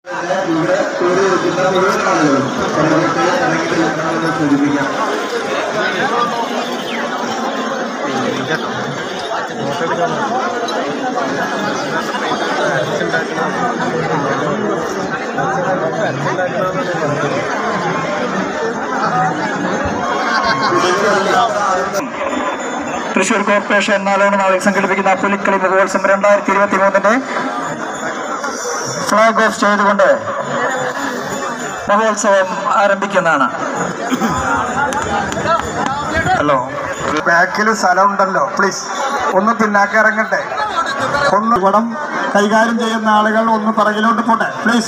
ഇവിടെ കൂടി നിൽക്കുന്ന മുഴുവൻ ആളുകളും പരമാവധി ഇറങ്ങി നിൽക്കണമെന്ന് സൂചിപ്പിക്കാം തൃശൂർ കോർപ്പറേഷൻ നാലോണ നാളിൽ സംഘടിപ്പിക്കുന്ന പുലിക്കളി മഹോത്സവം രണ്ടായിരത്തി ഇരുപത്തി മൂന്നിന്റെ ഫ്ലാഗ് ഓഫ് ചെയ്തുകൊണ്ട് മഹോത്സവം ആരംഭിക്കുന്നതാണ് ഹലോ ബാക്കിൽ സ്ഥലമുണ്ടല്ലോ പ്ലീസ് ഒന്ന് പിന്നാക്കം ഇറങ്ങട്ടെ ഒന്ന് പടം കൈകാര്യം ചെയ്യുന്ന ആളുകൾ ഒന്ന് പിറകിലോട്ട് പോട്ടെ പ്ലീസ്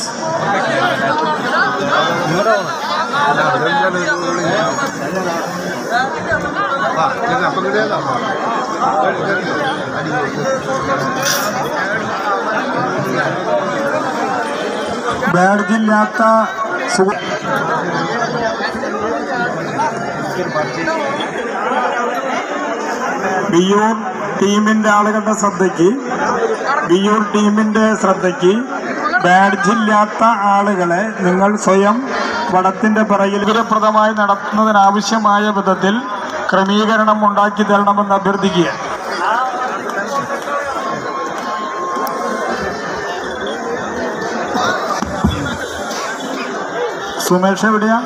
ബാഡ്ജില്ലാത്ത സുഹൃ ബിയൂർ ടീമിന്റെ ആളുകളുടെ ശ്രദ്ധയ്ക്ക് ബിയൂർ ടീമിന്റെ ശ്രദ്ധയ്ക്ക് ബാഡ്ജില്ലാത്ത ആളുകളെ നിങ്ങൾ സ്വയം വടത്തിന്റെ പിറകിൽ വിവരപ്രദമായി നടത്തുന്നതിനാവശ്യമായ വിധത്തിൽ ക്രമീകരണം ഉണ്ടാക്കി തരണമെന്ന് അഭ്യർത്ഥിക്കുക സുമേഷ് എവിടെയാ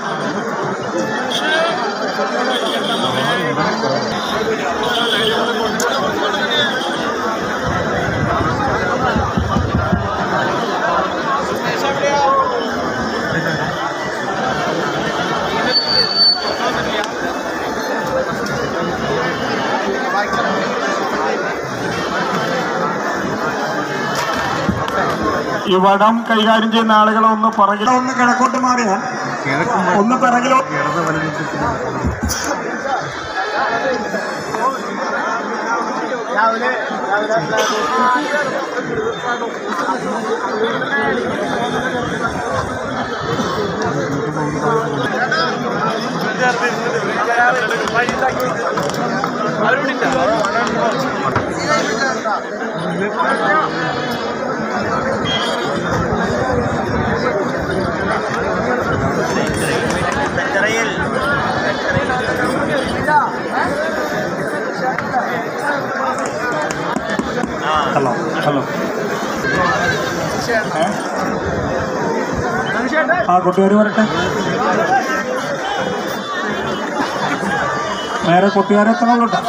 ഈ വടം കൈകാര്യം ചെയ്യുന്ന ആളുകളെ ഒന്ന് പുറകിൽ ഒന്ന് കിഴക്കോട്ട് മാറിയാൽ ഒന്ന് പിറകിലോ ഹലോ ഹലോ ഏ? ആ കൂട്ടുകാർ വരട്ടെ നേരെ കൂട്ടുകാരെ എത്തണുള്ളൂ കേട്ടോ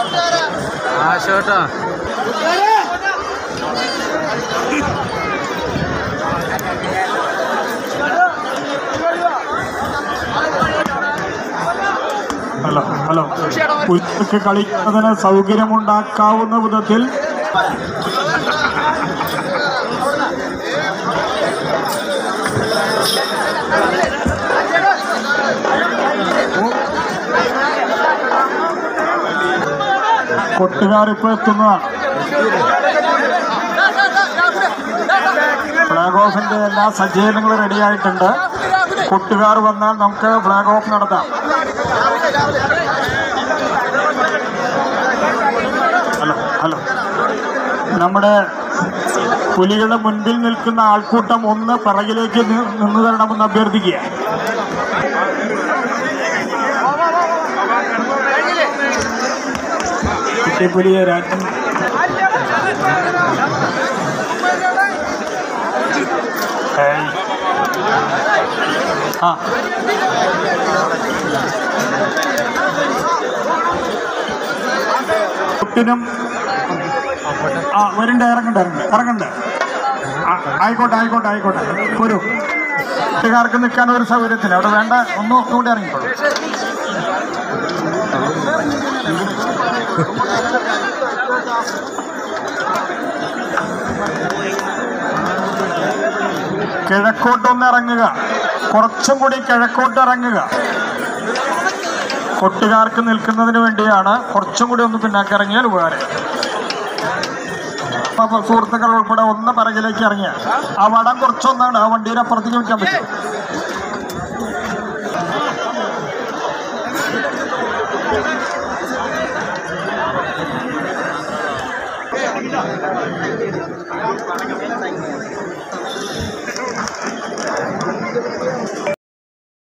ഹലോ ഹലോ കുട്ടികൾക്ക് കളിക്കുന്നതിന് സൗകര്യമുണ്ടാക്കാവുന്ന വിധത്തിൽ കൊട്ടുകാർ ഇപ്പോൾ എത്തുന്നതാണ് ഫ്ലാഗ് ഓഫിന്റെ എല്ലാ സജ്ജീകരണങ്ങളും റെഡിയായിട്ടുണ്ട് കൊട്ടുകാർ വന്നാൽ നമുക്ക് ഫ്ലാഗ് ഓഫ് നടത്താം ഹലോ ഹലോ നമ്മുടെ പുലികളുടെ മുൻപിൽ നിൽക്കുന്ന ആൾക്കൂട്ടം ഒന്ന് പിറകിലേക്ക് നി- നിന്ന് തരണമെന്ന് അഭ്യർത്ഥിക്കുക കുട്ടിപ്പുലിയെ രാജ്യം ഏയ്. ആ കുട്ടിനും ആ വരണ്ട ഇറങ്ങണ്ട ഇറങ്ങണ്ട ഇറങ്ങണ്ട ആ, ആയിക്കോട്ടെ ആയിക്കോട്ടെ ആയിക്കോട്ടെ ഒരു കുട്ടികാർക്ക് നിൽക്കാൻ ഒരു സൗകര്യത്തിന് അവിടെ വേണ്ട ഒന്ന് കൂടെ ഇറങ്ങിക്കോളൂ കിഴക്കോട്ടൊന്ന് ഇറങ്ങുക കുറച്ചും കൂടി കിഴക്കോട്ട് ഇറങ്ങുക കൊട്ടുകാർക്ക് നിൽക്കുന്നതിന് വേണ്ടിയാണ് കുറച്ചും കൂടി ഒന്ന് പിന്നാക്കി ഇറങ്ങിയാൽ ഉപകാരം അപ്പൊ സുഹൃത്തുക്കൾ ഉൾപ്പെടെ ഒന്ന് പിറകിലേക്ക് ഇറങ്ങിയ ആ വടം കുറച്ചൊന്നാണ് ആ വണ്ടിയുടെ അപ്പുറത്തേക്ക് വെക്കാൻ പറ്റും